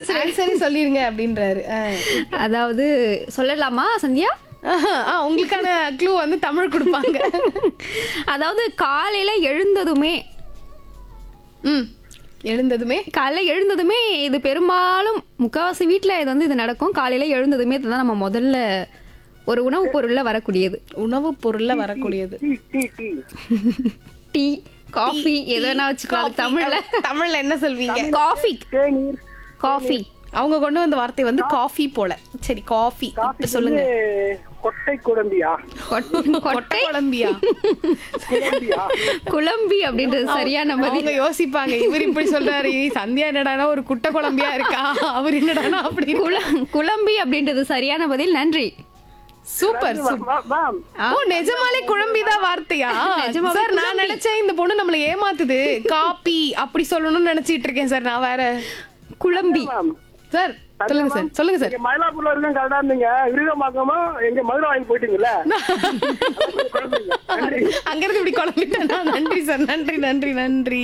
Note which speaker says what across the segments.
Speaker 1: Answer
Speaker 2: ஆன்சரே சொல்லிருங்க அப்படின்றாரு ஆ.
Speaker 1: அதாவது சொல்லலாமா சந்தியா
Speaker 2: ஆஹா, ஆ, உங்களுக்கான க்ளூ வந்து தமிழ் கொடுப்பாங்க
Speaker 1: அதாவது காலையில எழுந்ததுமே
Speaker 2: ம் எழுந்ததுமே
Speaker 1: காலையில எழுந்ததுமே இது பெரும்பாலும் முக்காவாசி வீட்ல இது வந்து இது நடக்கும் காலையில எழுந்ததுமே இதுதான் நம்ம முதல்ல ஒரு உணவுப் பொருள்ல வரக்கூடியது
Speaker 2: உணவுப் பொருள்ல வரக்கூடியது
Speaker 3: tea tea tea
Speaker 1: tea coffee எது வேணா வச்சுக்கலாம்
Speaker 2: Coffee.
Speaker 1: தமிழ்ல
Speaker 2: தமிழ்ல என்ன சொல்வீங்க
Speaker 1: காஃபி
Speaker 3: தேநீர்
Speaker 1: காஃபி
Speaker 2: அவங்க கொண்டு வந்த வார்த்தை வந்து காஃபி போல சரி காஃபி
Speaker 3: காஃபி
Speaker 2: சொல்லுங்க
Speaker 3: கொட்டை குழம்பியா
Speaker 2: கொட்டை
Speaker 1: கொட்டை
Speaker 2: குழம்பியா
Speaker 3: குழம்பியா
Speaker 1: குழம்பி அப்படின்றது சரியான பதில்
Speaker 2: அவங்க யோசிப்பாங்க இவர் இப்படி சொல்றாரு "ஏய், சந்தியா என்னடானா ஒரு குட்டை குழம்பியா இருக்கா அவர் என்னடானா அப்படி
Speaker 1: குள குழம்பி அப்படின்றது சரியான பதில் நன்றி
Speaker 2: சூப்பர் சூப்பர்
Speaker 3: மேம்
Speaker 2: ஓ நிஜமாலே குழம்பிதான் வார்த்தையா
Speaker 1: நிஜமாவே
Speaker 2: சார் நான் நினைச்சேன் இந்த பொண்ணு நம்மள ஏமாத்துது காப்பி அப்படி சொல்லணும்னு நினைச்சிட்டு இருக்கேன் சார் நான் வேற
Speaker 1: குழம்பி
Speaker 3: மேம்
Speaker 2: சார் சொல்லுங்க சார் சொல்லுங்க சார்
Speaker 3: நீங்க மயிலாப்பூர்ல இருக்க கரெக்டா இருந்தீங்க விருகமாக்கமா எங்க மதுரை வாங்கி போயிட்டீங்கல்ல நன்றி
Speaker 2: அங்க இருந்து இப்படி குழம்பிட்டேனா நன்றி சார் நன்றி நன்றி நன்றி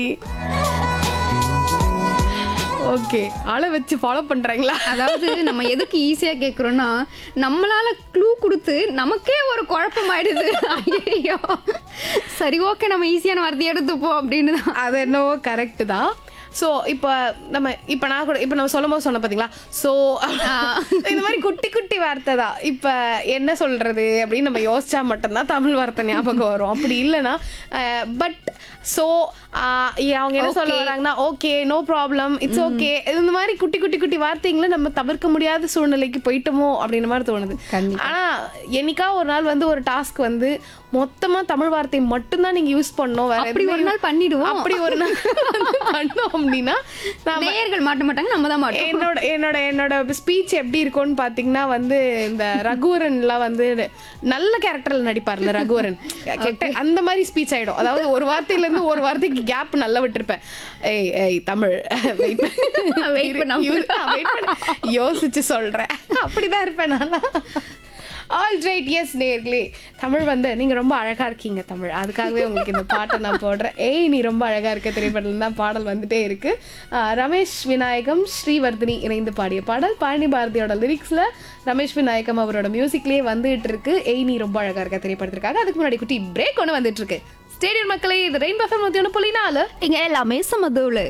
Speaker 2: ஓகே ஆளை வச்சு ஃபாலோ பண்றாங்களா
Speaker 1: அதாவது நம்ம எதுக்கு ஈஸியா கேக்குறோம்னா நம்மளால க்ளூ கொடுத்து நமக்கே ஒரு குழப்பம் ஆயிடுது ஐயோ சரி ஓகே நம்ம ஈஸியான வார்த்தையை எடுத்துப்போம் அப்படின்னு தான்
Speaker 2: அது என்னவோ கரெக்ட் தான் ஸோ இப்போ நம்ம இப்போ நான் கூட இப்போ நம்ம சொல்லும் போது சொன்ன பார்த்தீங்களா ஸோ இந்த மாதிரி குட்டி குட்டி வார்த்தை தான் இப்போ என்ன சொல்றது அப்படின்னு நம்ம யோசிச்சா மட்டும்தான் தமிழ் வார்த்தை ஞாபகம் வரும் அப்படி இல்லைன்னா பட் ஸோ அவங்க என்ன சொல்ல
Speaker 1: Okay.
Speaker 2: வராங்கன்னா okay no problem it's okay இந்த மாதிரி குட்டி குட்டி குட்டி வார்த்தைங்களை நம்ம தவிர்க்க முடியாத சூழ்நிலைக்கு போயிட்டோமோ அப்படின்ற மாதிரி தோணுது
Speaker 1: கண்டிப்பா.
Speaker 2: ஆனா என்னைக்கா ஒரு நாள் வந்து ஒரு டாஸ்க் வந்து மொத்தமா தமிழ் வார்த்தை மட்டும்தான் நீங்க யூஸ் பண்ணணும் வேற
Speaker 1: அப்படி
Speaker 2: எதுவுமே
Speaker 1: ஒரு நாள் பண்ணிடுவோம்.
Speaker 2: அப்படி ஒரு நாள் வந்து பண்ணோம் அப்படின்னா நாம
Speaker 1: நேயர்கள் மாட்ட மாட்டாங்க நம்ம தான் மாட்டோம்
Speaker 2: என்னோட என்னோட என்னோட ஸ்பீச் எப்படி இருக்கும்னு பாத்தீங்கன்னா வந்து இந்த ரகுவரன்லாம் வந்து நல்ல கேரக்டர்ல நடிப்பார்ல ரகுவரன் கெட்ட அந்த மாதிரி ஸ்பீச் ஆயிடும் அதாவது ஒரு வார்த்தையில இருந்து ஒரு வார்த்தைக்கு கேப் நல்லா விட்டுருப்பேன் ஏய் ஏய் தமிழ் wait பண்ணு.
Speaker 1: Wait
Speaker 2: இரு,
Speaker 1: பண்ணாம.
Speaker 2: இரு, நான் wait பண்ணு. யோசிச்சு சொல்றேன் அப்படிதான் இருப்பேன் நான் ஆல் ரைட் எஸ் நேர்களே தமிழ் வந்து நீங்க ரொம்ப அழகா இருக்கீங்க தமிழ் அதுக்காகவே உங்களுக்கு இந்த பாட்டை நான் போடுறேன் ஏய் நீ ரொம்ப அழகா இருக்க திரைப்படத்துல தான் பாடல் வந்துட்டே இருக்கு ஆஹ் ரமேஷ் விநாயகம் ஸ்ரீவர்தினி இணைந்து பாடிய பாடல் பழனி பாரதியோட லிரிக்ஸ்ல ரமேஷ் விநாயகம் அவரோட மியூசிக்லயே வந்துட்டு இருக்கு ஏய் நீ ரொம்ப அழகா இருக்க திரைப்படத்திற்காக அதுக்கு முன்னாடி குட்டி பிரேக் ஒன்று வந்துட்டு இருக்கு ஸ்டேடியம் மக்களே இது ரெயின் பஃபர் மத்திய ஒன்று புள்ளி நாலு
Speaker 1: இங்க எல்லாமே சமதூளு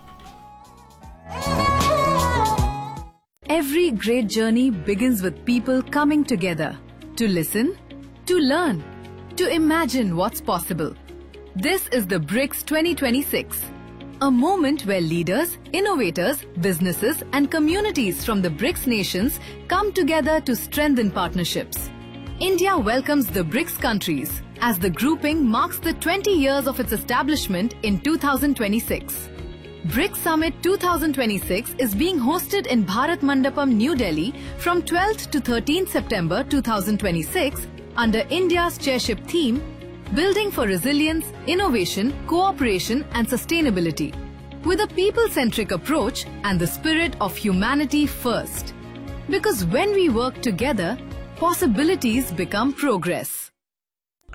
Speaker 4: Every great journey begins with people coming together to listen, to learn, to imagine what's possible. This is the BRICS 2026, a moment where leaders, innovators, businesses, and communities from the BRICS nations come together to strengthen partnerships. India welcomes the BRICS countries as the grouping marks the 20 years of its establishment in 2026. BRICS Summit 2026 is being hosted in Bharat Mandapam, New Delhi from 12th to 13th September 2026 under India's chairship theme Building for Resilience, Innovation, Cooperation and Sustainability with a people-centric approach and the spirit of humanity first. Because when we work together, possibilities become progress.